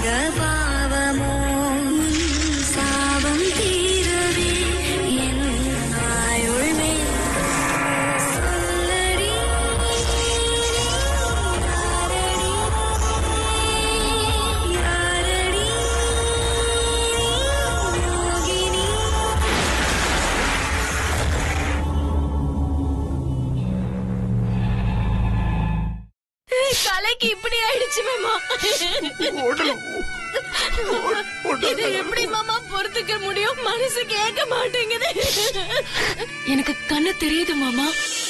செய்த பாவமோ உன் சாபம் தீரவே என் ஆயுள் மேல் சொல்லடி யாரடி யாரடி யோகினி கலைக்கு இப்படி ஆயிடுச்சு மாமா இதை எப்படி மாமா பொறுத்துக்க முடியும் மனசு கேட்க மாட்டேங்குது எனக்கு கண்ணு தெரியுது மாமா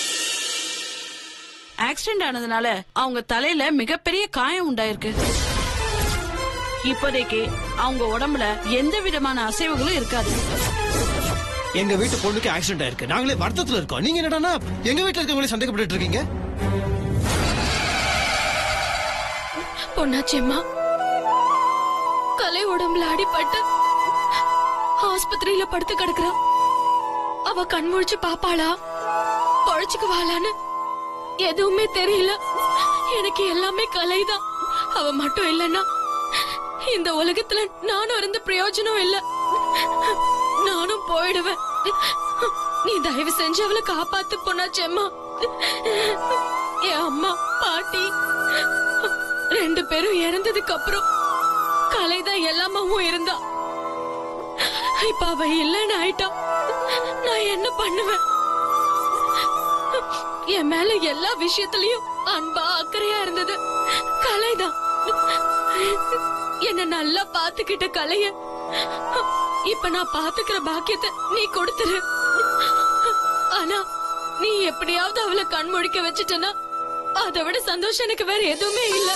ஆக்சிடென்ட் ஆனதுனால அவங்க தலையில மிகப்பெரிய காயம் உண்டாயிருக்கு இப்போதைக்கு அவங்க உடம்புல எந்த விதமான அசைவுகளும் இருக்காது எங்க வீட்டு பொண்ணுக்கு ஆக்சிடென்ட் ஆயிருக்கு நாங்களே வருத்தத்துல இருக்கோம் நீங்க என்னடான்னா எங்க வீட்டுல இருக்கவங்களே சந்தேகப்பட்டு இருக்கீங்க பொண்ணாச்சேம்மா கலை உடம்புல அடிபட்டு ஆஸ்பத்திரியில படுத்து கிடக்குறா அவ கண் முழிச்சு பாப்பாளா பொழைச்சுக்குவாளான்னு எதுவுமே தெரியல எனக்கு எல்லாமே கலைதான் அவ மட்டும் இல்லைன்னா இந்த உலகத்துல நானும் இருந்து பிரயோஜனம் இல்ல நானும் போயிடுவேன் நீ தயவு செஞ்சு அவளை காப்பாத்து பொண்ணாச்சேம்மா என் அம்மா பாட்டி ரெண்டு பேரும் இறந்ததுக்கு அப்புறம் கலைதான் எல்லாமாவும் இருந்தா இப்ப அவ இல்லைன்னு ஆயிட்டா நான் என்ன பண்ணுவேன் என் மேல எல்லா விஷயத்திலயும் அன்பா அக்கறையா இருந்தது கலைதான் என்ன நல்லா பாத்துக்கிட்ட கலைய இப்ப நான் பாத்துக்கிற பாக்கியத்தை நீ கொடுத்துரு ஆனா நீ எப்படியாவது அவளை கண் முழிக்க வச்சுட்டனா அதை விட சந்தோஷம் எனக்கு வேற எதுவுமே இல்ல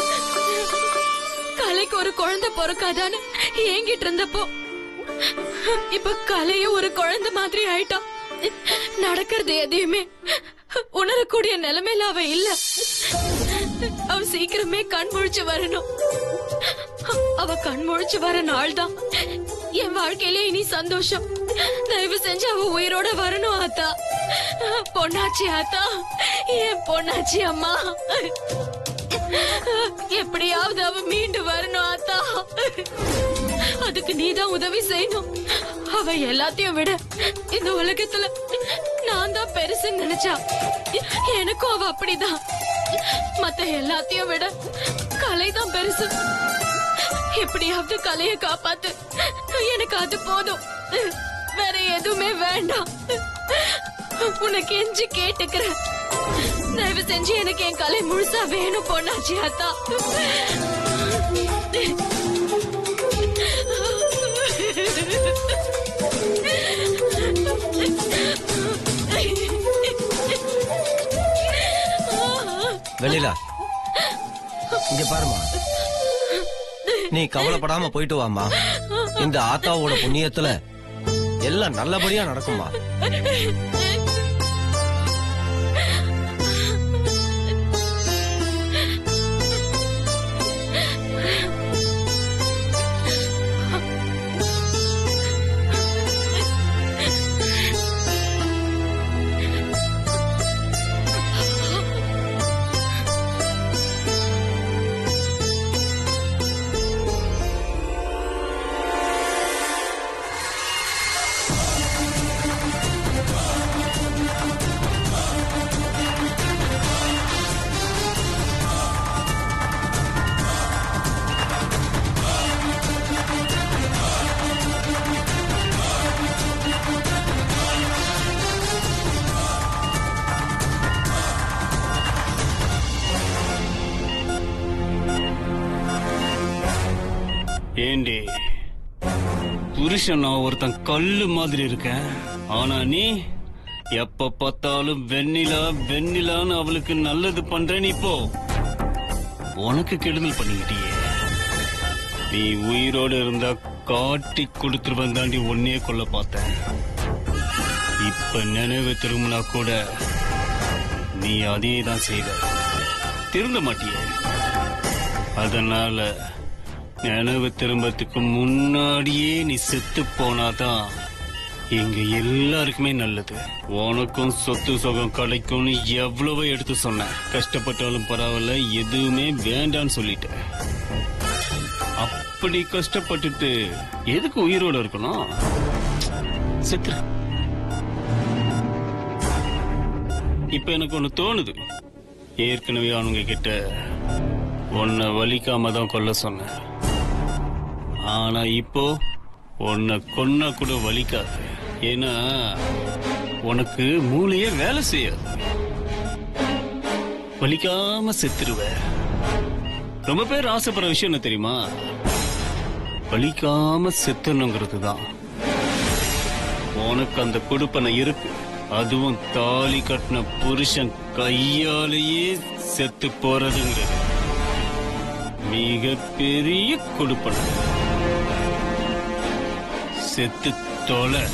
கலைக்கு ஒரு குழந்தை பிறக்காதான்னு ஏங்கிட்டு இருந்தப்போ இப்ப கலையும் ஒரு குழந்தை மாதிரி ஆயிட்டா நடக்கிறது எதையுமே உணரக்கூடிய நிலைமையில அவ இல்ல அவ சீக்கிரமே கண் முழிச்சு வரணும் அவ கண் முழிச்சு வர நாள் தான் என் வாழ்க்கையில இனி சந்தோஷம் தயவு செஞ்சு அவ உயிரோட வரணும் ஆத்தா பொண்ணாச்சி ஆத்தா என் பொண்ணாச்சி அம்மா எப்படியாவது அவ மீண்டு வரணும் ஆத்தா அதுக்கு நீதான் உதவி செய்யணும் அவ எல்லாத்தையும் விட இந்த உலகத்துல நான் தான் பெருசுன்னு நினைச்சா எனக்கும் அவ அப்படிதான் மத்த எல்லாத்தையும் விட கலை தான் பெருசு எப்படியாவது கலைய காப்பாத்து எனக்கு அது போதும் வேற எதுவுமே வேண்டாம் உனக்கு எஞ்சி கேட்டுக்கிறேன் தயவு செஞ்சு எனக்கு என் கலை முழுசா வேணும் பொண்ணாச்சி அத்தா வெண்ணிலா இங்க பாருமா நீ கவலைப்படாம போயிட்டு வாமா இந்த ஆத்தாவோட புண்ணியத்துல எல்லாம் நல்லபடியா நடக்குமா ஏண்டி புருஷன் நான் ஒருத்தன் கல்லு மாதிரி இருக்கேன் ஆனா நீ எப்ப பார்த்தாலும் வெண்ணிலா வெண்ணிலான்னு அவளுக்கு நல்லது பண்றேன் இப்போ உனக்கு கெடுதல் பண்ணிக்கிட்டியே நீ உயிரோடு இருந்தா காட்டி கொடுத்துருவன் தாண்டி ஒன்னே கொல்ல பார்த்தேன் இப்ப நினைவு திரும்பினா கூட நீ அதே தான் செய்வ திருந்த மாட்டியே அதனால நினைவு திரும்பத்துக்கு முன்னாடியே நீ செத்து போனாதான் எங்க எல்லாருக்குமே நல்லது உனக்கும் சொத்து சுகம் கிடைக்கும்னு எவ்வளவோ எடுத்து சொன்னேன் கஷ்டப்பட்டாலும் பரவாயில்ல எதுவுமே வேண்டான்னு சொல்லிட்டேன் அப்படி கஷ்டப்பட்டுட்டு எதுக்கு உயிரோட இருக்கணும் செத்துரு இப்ப எனக்கு ஒண்ணு தோணுது ஏற்கனவே அவனுங்க கிட்ட உன்னை வலிக்காம தான் கொல்ல சொன்னேன் ஆனா இப்போ உன்னை கொன்னா கூட வலிக்காது ஏன்னா உனக்கு மூளையே வேலை செய்யாது வலிக்காம செத்துருவ ரொம்ப பேர் ஆசைப்படுற விஷயம் என்ன தெரியுமா வலிக்காம செத்தணுங்கிறது தான் உனக்கு அந்த கொடுப்பனை இருக்கு அதுவும் தாலி கட்டின புருஷன் கையாலேயே செத்து போறதுங்கிறது மிகப்பெரிய கொடுப்பனை செத்து தொலை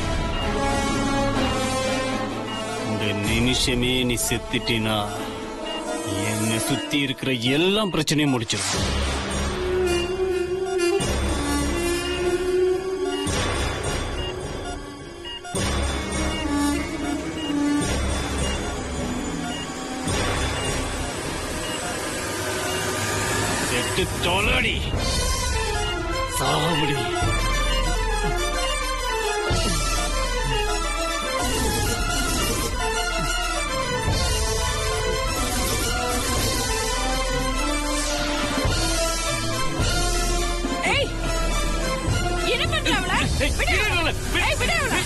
இந்த நிமிஷமே நீ செத்துட்டினா என்னை சுத்தி இருக்கிற எல்லா பிரச்சனையும் முடிச்சிடும் செத்து தொலடி சாவடி ஏய் என்ன பண்ற அவள ஏய், விடு விடு அவளை, விடு. ஏய் விடு அவள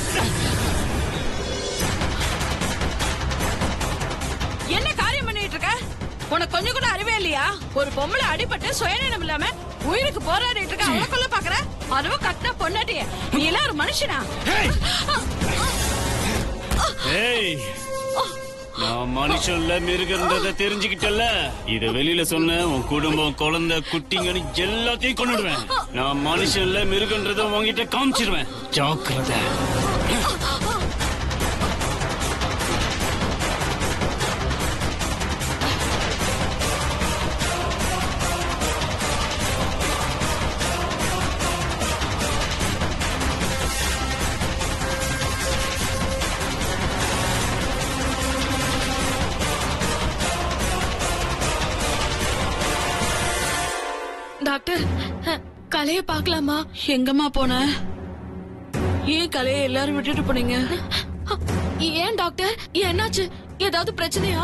என்ன காரியம் பண்ணிட்டு இருக்க உனக்கு கொஞ்சம் கூட அறிவே இல்லையா ஒரு பொம்பளை அடிபட்டு சுயநலம் இல்லாம உயிருக்கு போராடிட்டு இருக்க அவளை கொல்ல பாக்குற அதுவும் கட்டின பொண்டாட்டிய நீ எல்லாம் ஒரு மனுஷனா ஏய். ஏய் நான் மனுஷன்ல மிருகன்றத தெரிஞ்சுக்கிட்டல இத வெளியில சொன்ன உன் குடும்பம் குழந்தை குட்டிங்கன்னு எல்லாத்தையும் கொண்டுடுவேன் நான் மனுஷன்ல மிருகன்றத உன்கிட்ட காமிச்சிருவேன் ஜாக்கிரதை டாக்டர் அஹ், கலைய பார்க்கலாமா எங்கம்மா போன ஏன் கலையை எல்லாரும் விட்டுட்டு போனீங்க அஹ், ஏன் டாக்டர் என்னாச்சு ஏதாவது பிரச்சனையா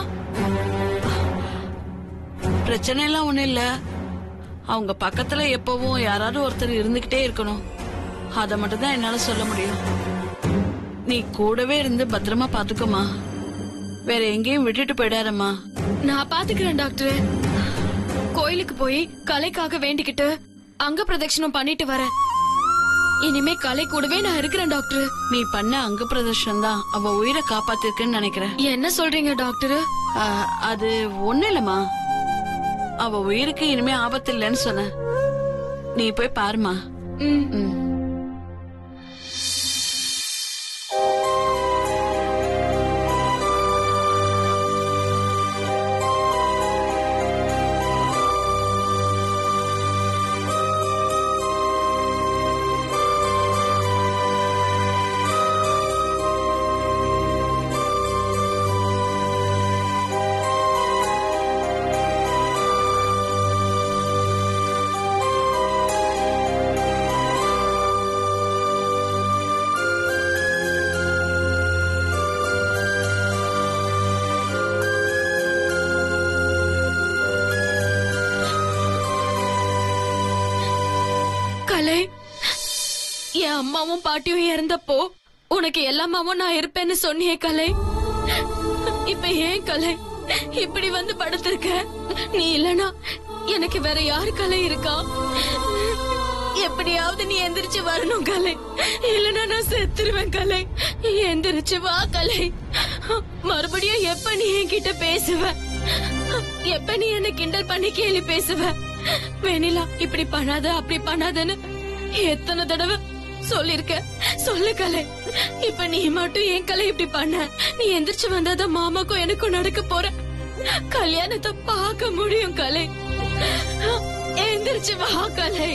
பிரச்சனை எல்லாம் ஒண்ணும் இல்ல அவங்க பக்கத்துல எப்பவும் யாராவது ஒருத்தர் இருந்துகிட்டே இருக்கணும் அத மட்டும் தான் என்னால சொல்ல முடியும் நீ கூடவே இருந்து பத்திரமா பாத்துக்கோமா வேற எங்கேயும் விட்டுட்டு போயிடாதம்மா நான் பாத்துக்கிறேன் டாக்டர் கோயிலுக்கு போய் கலைக்காக வேண்டிக்கிட்டு அங்க பிரதட்சணம் பண்ணிட்டு வரேன் இனிமே கலை கூடவே நான் இருக்கிறேன் டாக்டர் நீ பண்ண அங்க பிரதர்ஷனம் தான் அவ உயிரை காப்பாத்திருக்குன்னு நினைக்கிறேன் என்ன சொல்றீங்க டாக்டர் ஆ, அது ஒண்ணு இல்லம்மா அவ உயிருக்கு இனிமே ஆபத்து இல்லைன்னு சொன்ன நீ போய் பாருமா ம் ம் கலை என் அம்மாவும் பாட்டியும் இறந்தப்போ உனக்கு எல்லாமாவும் நான் இருப்பேன்னு சொன்னியே கலை இப்ப ஏன் கலை இப்படி வந்து படுத்திருக்க நீ இல்லனா எனக்கு வேற யாரு கலை இருக்கா எப்படியாவது நீ எந்திரிச்சு வரணும் கலை இல்லனா நான் செத்துருவேன் கலை எந்திரிச்சு வா கலை மறுபடியும் எப்ப நீ என்கிட்ட பேசுவ எப்ப நீ என்ன கிண்டல் பண்ணி கேலி பேசுவ வெனிலா இப்படி பண்ணாத அப்படி பண்ணாதன்னு எத்தனை தடவை சொல்லிருக்க சொல்லு கலை இப்ப நீ மட்டும் என் கலை இப்படி பண்ண நீ எந்திரிச்சு வந்தாதான் மாமாக்கும் எனக்கும் நடக்க போற கல்யாணத்தை பார்க்க முடியும் கலை எந்திரிச்சு வா கலை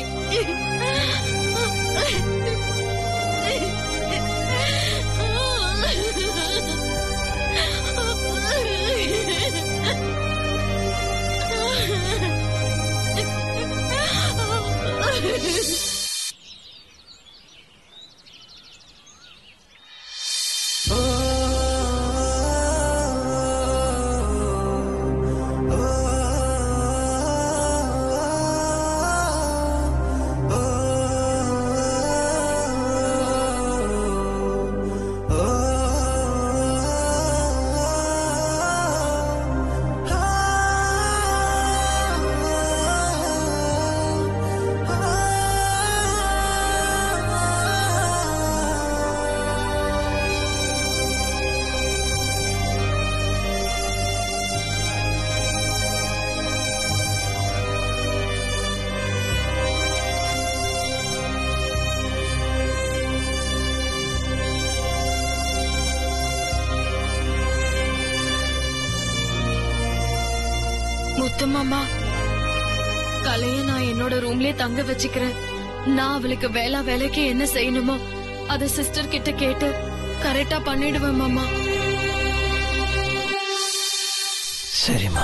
முத்துமாமா கலைய நான் என்னோட ரூம்லயே தங்க வச்சுக்கிறேன் நான் அவளுக்கு வேலை வேலைக்கு என்ன செய்யணுமோ அத சிஸ்டர் கிட்ட கேட்டு கரெக்டா பண்ணிடுவேன் மாமா சரிம்மா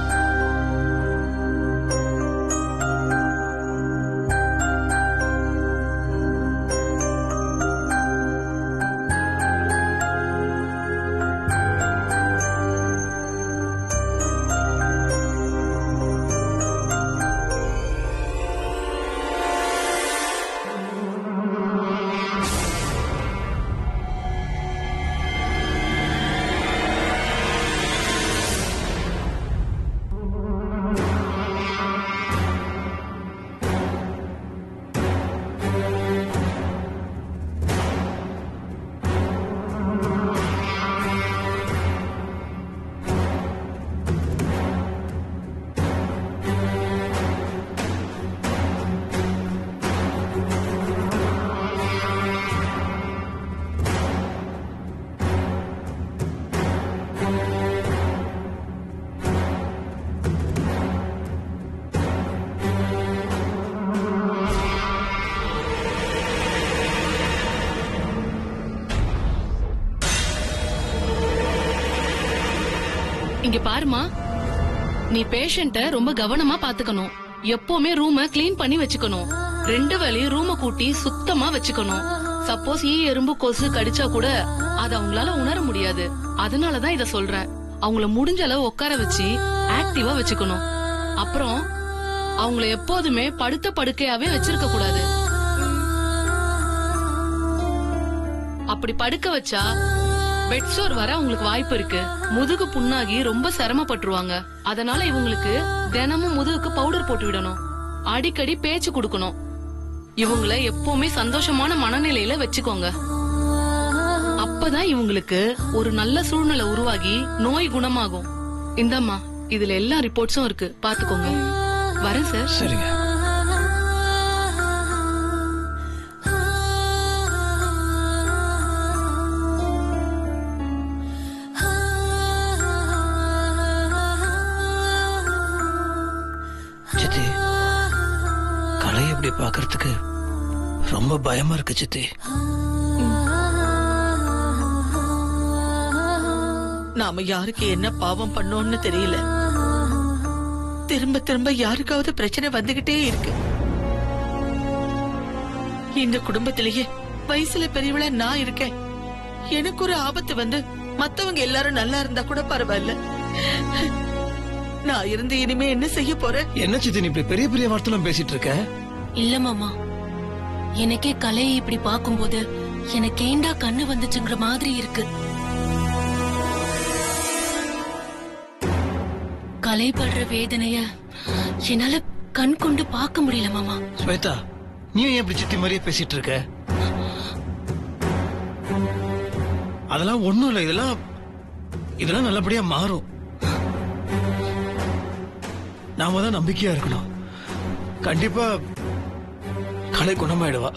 இங்க பாருமா நீ பேஷண்ட்ட ரொம்ப கவனமா பாத்துக்கணும் எப்பவுமே ரூம க்ளீன் பண்ணி வச்சுக்கணும் ரெண்டு வேளையும் ரூம கூட்டி சுத்தமா வச்சுக்கணும் சப்போஸ் ஈ எறும்பு கொசு கடிச்சா கூட அத அவங்களால உணர முடியாது அதனாலதான் இத சொல்றேன் அவங்கள முடிஞ்ச அளவு உட்கார வச்சு ஆக்டிவா வச்சுக்கணும் அப்புறம் அவங்கள எப்போதுமே படுத்த படுக்கையாவே வச்சிருக்க கூடாது அப்படி படுக்க வச்சா பெட்சோர் வர அவங்களுக்கு வாய்ப்பு இருக்கு முதுகு புண்ணாகி ரொம்ப சிரமப்பட்டுருவாங்க அதனால இவங்களுக்கு தினமும் முதுகுக்கு பவுடர் போட்டு விடணும் அடிக்கடி பேச்சு கொடுக்கணும் இவங்கள எப்பவுமே சந்தோஷமான மனநிலையில வச்சுக்கோங்க அப்பதான் இவங்களுக்கு ஒரு நல்ல சூழ்நிலை உருவாகி நோய் குணமாகும் இந்தம்மா இதுல எல்லா ரிப்போர்ட்ஸும் இருக்கு பாத்துக்கோங்க வரேன் சார் சரிங்க சித்தி கலை எப்படி பாக்குறதுக்கு ரொம்ப பயமா இருக்கு சித்தி நாம யாருக்கு என்ன பாவம் பண்ணோம்னு தெரியல திரும்ப திரும்ப யாருக்காவது பிரச்சனை வந்துகிட்டே இருக்கு இந்த குடும்பத்திலேயே வயசுல பெரியவளா நான் இருக்கேன் எனக்கு ஒரு ஆபத்து வந்து மத்தவங்க எல்லாரும் நல்லா இருந்தா கூட பரவாயில்ல நான் இருந்து இனிமே என்ன செய்ய போறேன் என்ன சித்தி நீ இப்படி பெரிய பெரிய வார்த்தைலாம் பேசிட்டு இருக்க இல்ல மாமா எனக்கே கலையை இப்படி பாக்கும்போது எனக்கு ஏண்டா கண்ணு வந்துச்சுங்கிற மாதிரி இருக்கு கலை படுற வேதனைய என்னால கண் கொண்டு பார்க்க முடியல மாமா ஸ்வேதா நீ ஏன் இப்படி சித்தி மாதிரியே பேசிட்டு இருக்க அதெல்லாம் ஒண்ணும் இல்ல இதெல்லாம் இதெல்லாம் நல்லபடியா மாறும் நாம தான் நம்பிக்கையா இருக்கணும் கண்டிப்பா கலை குணமாயிடுவா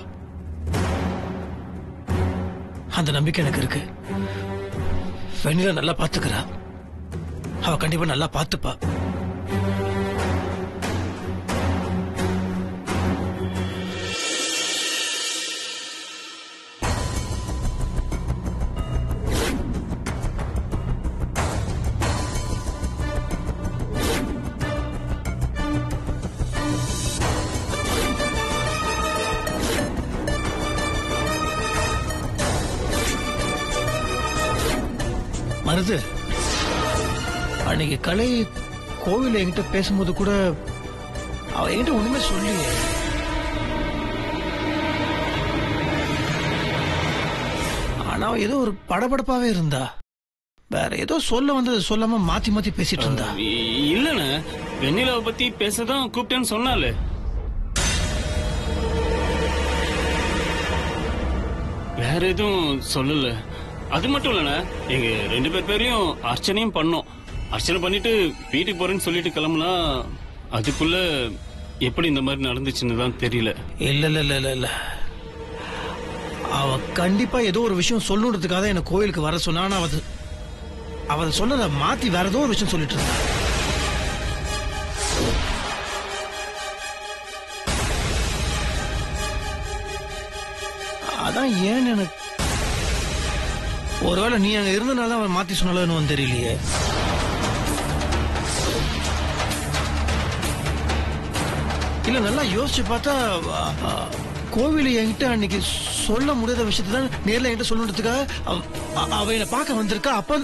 அந்த நம்பிக்கை எனக்கு இருக்கு வெண்ணில நல்லா பாத்துக்கிறா அவ கண்டிப்பா நல்லா பாத்துப்பா மருது அன்னைக்கு கலை கோவில் என்கிட்ட பேசும்போது கூட அவ என்கிட்ட ஒண்ணுமே சொல்லியே ஆனா அவ ஏதோ ஒரு படபடப்பாவே இருந்தா வேற ஏதோ சொல்ல வந்தது சொல்லாம மாத்தி மாத்தி பேசிட்டு இருந்தா இ- இல்லண்ணே வெண்ணிலாவை பத்தி பேசதான் கூப்பிட்டேன்னு சொன்னாலே வேற எதுவும் சொல்லல அது மட்டும் இல்லண்ணே எங்க ரெண்டு பேர் பேரையும் அர்ச்சனையும் பண்ணோம் அர்ச்சனை பண்ணிட்டு வீட்டுக்கு போறேன்னு சொல்லிட்டு கிளம்புனா அதுக்குள்ள எப்படி இந்த மாதிரி நடந்துச்சுன்னு தான் தெரியல இல்ல இல்ல இல்ல இல்ல இல்ல அவ கண்டிப்பா ஏதோ ஒரு விஷயம் சொல்லணுன்றதுக்காக தான் என்ன கோயிலுக்கு வர சொன்னா ஆனா அவ அது- அவ அதை சொன்னதை மாத்தி வேற ஏதோ ஒரு விஷயம் சொல்லிட்டு இருந்தா அதான் ஏன் எனக்கு ஒருவேளை நீ அங்க இருந்தனால அவன் மாத்தி சொன்னாலும் தெரியலையே இல்ல நல்லா யோசிச்சு பார்த்தா அ, அ, கோவில் என்கிட்ட அன்னைக்கு சொல்ல முடியாத விஷயத்தை தான் நேர்ல என்கிட்ட சொல்லணுன்றதுக்காக அவ- அ- அவ என்னை பார்க்க வந்திருக்கா அப்ப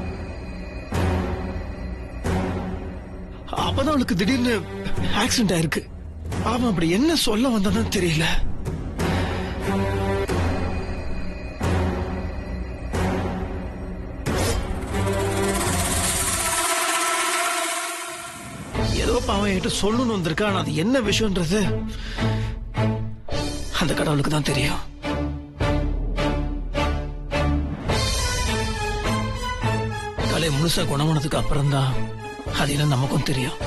அப்பதான் அவளுக்கு திடீர்னு ஆக்சிடென்ட் ஆயிருக்கு அவன் அப்படி என்ன சொல்ல வந்தான்னு தெரியல ஏதோ பாவம் என்கிட்ட சொல்லணும்னு வந்திருக்கா ஆனா அது என்ன விஷயம்ன்றது அந்த கடவுளுக்கு தான் தெரியும் கலை முழுசா குணமானதுக்கு அப்புறம் தான் அது என்ன நமக்கும் தெரியும்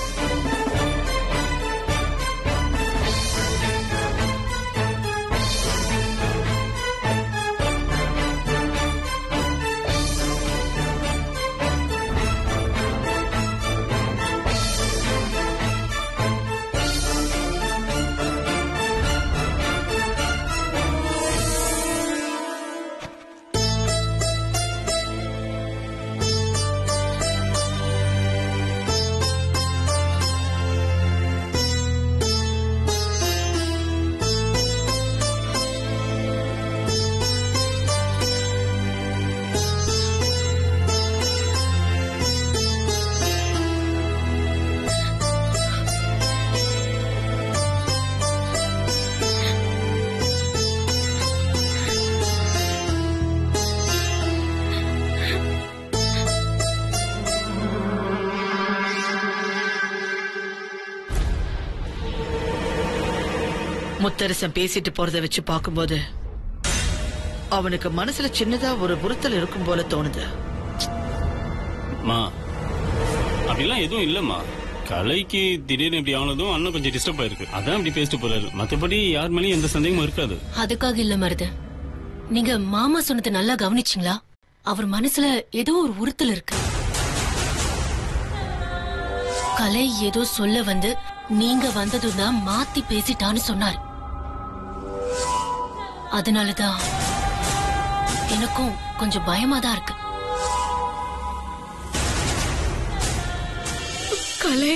முத்தரசன் பேசிட்டு போறத வச்சு பார்க்கும்போது அவனுக்கு மனசுல சின்னதா ஒரு புறுத்தல் இருக்கும் போல தோணுது மா அப்படிலாம் எதுவும் இல்லம்மா கலைக்கு திடீர்னு இப்படி ஆனதும் அண்ணன் கொஞ்சம் டிஸ்டர்ப் ஆயிருக்கு அதான் இப்படி பேசிட்டு போறாரு மத்தபடி யார் மேலயும் எந்த சந்தேகமும் இருக்காது அதுக்காக இல்ல மருது நீங்க மாமா சொன்னதை நல்லா கவனிச்சீங்களா அவர் மனசுல ஏதோ ஒரு உறுத்தல் இருக்கு கலை ஏதோ சொல்ல வந்து நீங்க வந்ததும் தான் மாத்தி பேசிட்டான்னு சொன்னார் அதனாலதான் எனக்கும் கொஞ்சம் பயமா தான் இருக்கு கலை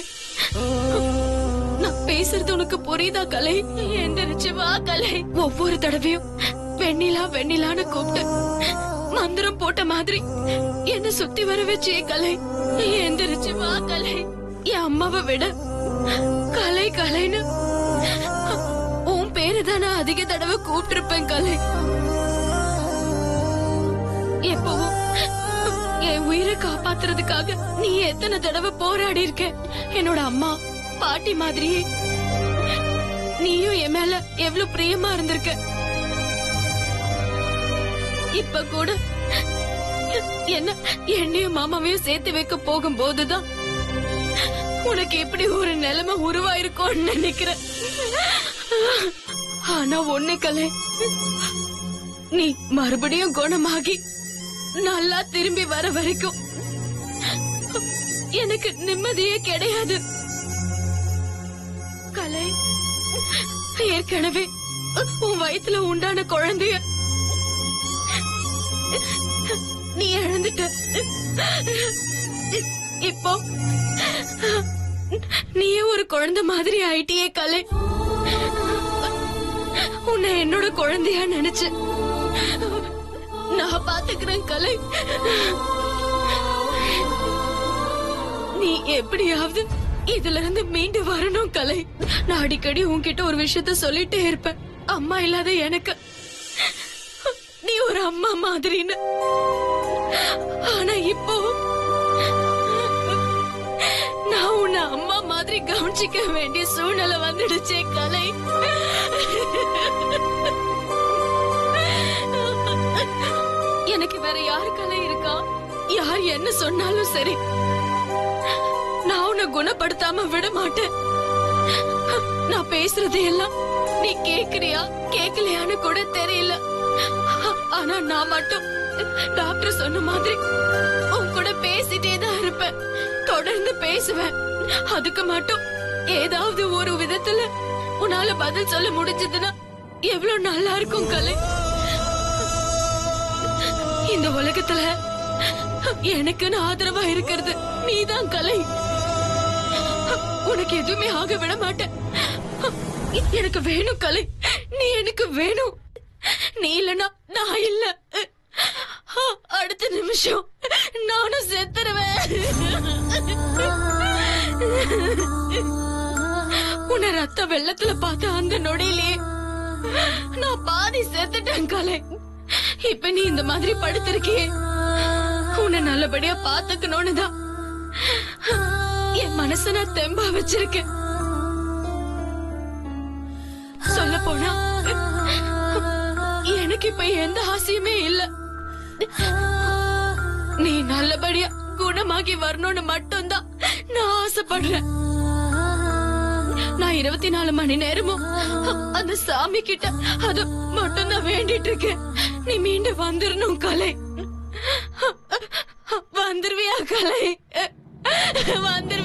நான் பேசுறது உனக்கு புரியுதா கலை எந்திரிச்சு வா கலை ஒவ்வொரு தடவையும் வெண்ணிலா வெண்ணிலான்னு கூப்பிட்டு மந்திரம் போட்ட மாதிரி என்ன சுத்தி வர வச்சே கலை எந்திரிச்சு வா கலை என் அம்மாவை விட கலை கலைன்னு உன் பேரு தான் நான் அதிக தடவை கூப்பிட்டிருப்பேன் கலை எப்பவும் என் உயிரை காப்பாத்துறதுக்காக நீ எத்தனை தடவை போராடி இருக்க என்னோட அம்மா பாட்டி மாதிரியே நீயும் என் மேல எவ்வளவு பிரியமா இருந்திருக்க இப்ப கூட என்ன என்னையும் மாமாவையும் சேர்த்து வைக்க போகும்போதுதான் உனக்கு எப்படி ஒரு நிலைமை உருவாயிருக்கும்னு நினைக்கிறேன் ஆனா ஒண்ணு கலை நீ மறுபடியும் குணமாகி நல்லா திரும்பி வர வரைக்கும் எனக்கு நிம்மதியே கிடையாது கலை ஏற்கனவே உன் வயித்துல உண்டான குழந்தைய நீ இழந்துட்ட இப்போ நீயே ஒரு குழந்தை மாதிரி ஆயிட்டியே கலை உன்னை என்னோட குழந்தையா நினைச்சு நான் பாத்துக்கிறேன் கலை நீ எப்படியாவது இதுல இருந்து மீண்டு வரணும் கலை நான் அடிக்கடி உன்கிட்ட ஒரு விஷயத்த சொல்லிட்டே இருப்பேன் அம்மா இல்லாத எனக்கு நீ ஒரு அம்மா மாதிரின்னு ஆனா இப்போ நான் உன்னை அம்மா மாதிரி கவனிச்சிக்க வேண்டிய சூழ்நிலை வந்துடுச்சே கலை எனக்கு வேற யாரு கலை இருக்கா யார் என்ன சொன்னாலும் சரி நான் உன்னை குணப்படுத்தாம விட மாட்டேன் நான் பேசுறது எல்லாம் நீ கேக்குறியா கேக்கலையான்னு கூட தெரியல ஆனா நான் மட்டும் டாக்டர் சொன்ன மாதிரி உன் கூட பேசிட்டே தான் இருப்பேன் தொடர்ந்து பேசுவேன் அதுக்கு மட்டும் ஏதாவது ஒரு விதத்துல உன்னால பதில் சொல்ல முடிஞ்சதுன்னா எவ்வளவு நல்லா இருக்கும் கலை இந்த உலகத்துல எனக்குன்னு ஆதரவா இருக்கிறது நீதான் கலை உனக்கு எதுவுமே ஆக விட மாட்டேன் எனக்கு வேணும் கலை நீ எனக்கு வேணும் நீ இல்லனா நான் இல்ல அடுத்த நிமிஷம் நானும் செத்துருவேன் உன்னை ரத்த வெள்ளத்துல பார்த்த அந்த நொடியிலே நான் பாதி செத்துட்டேன் கலை இப்ப நீ இந்த மாதிரி படுத்திருக்கியே உன்னை நல்லபடியா பாத்துக்கணும்னு தான் என் மனச நான் தெம்பா வச்சிருக்கேன் சொல்ல போனா எனக்கு இப்ப எந்த ஆசையுமே இல்ல நீ நல்லபடியா குணமாகி வரணும்னு மட்டும்தான் நான் ஆசைப்படுறேன் நான் இருபத்தி நாலு மணி நேரமும் அந்த சாமி கிட்ட அது மட்டும் தான் வேண்டிட்டு இருக்கேன் நீ மீண்டும் வந்துடணும் கலை வந்துருவியா கலை வந்துரு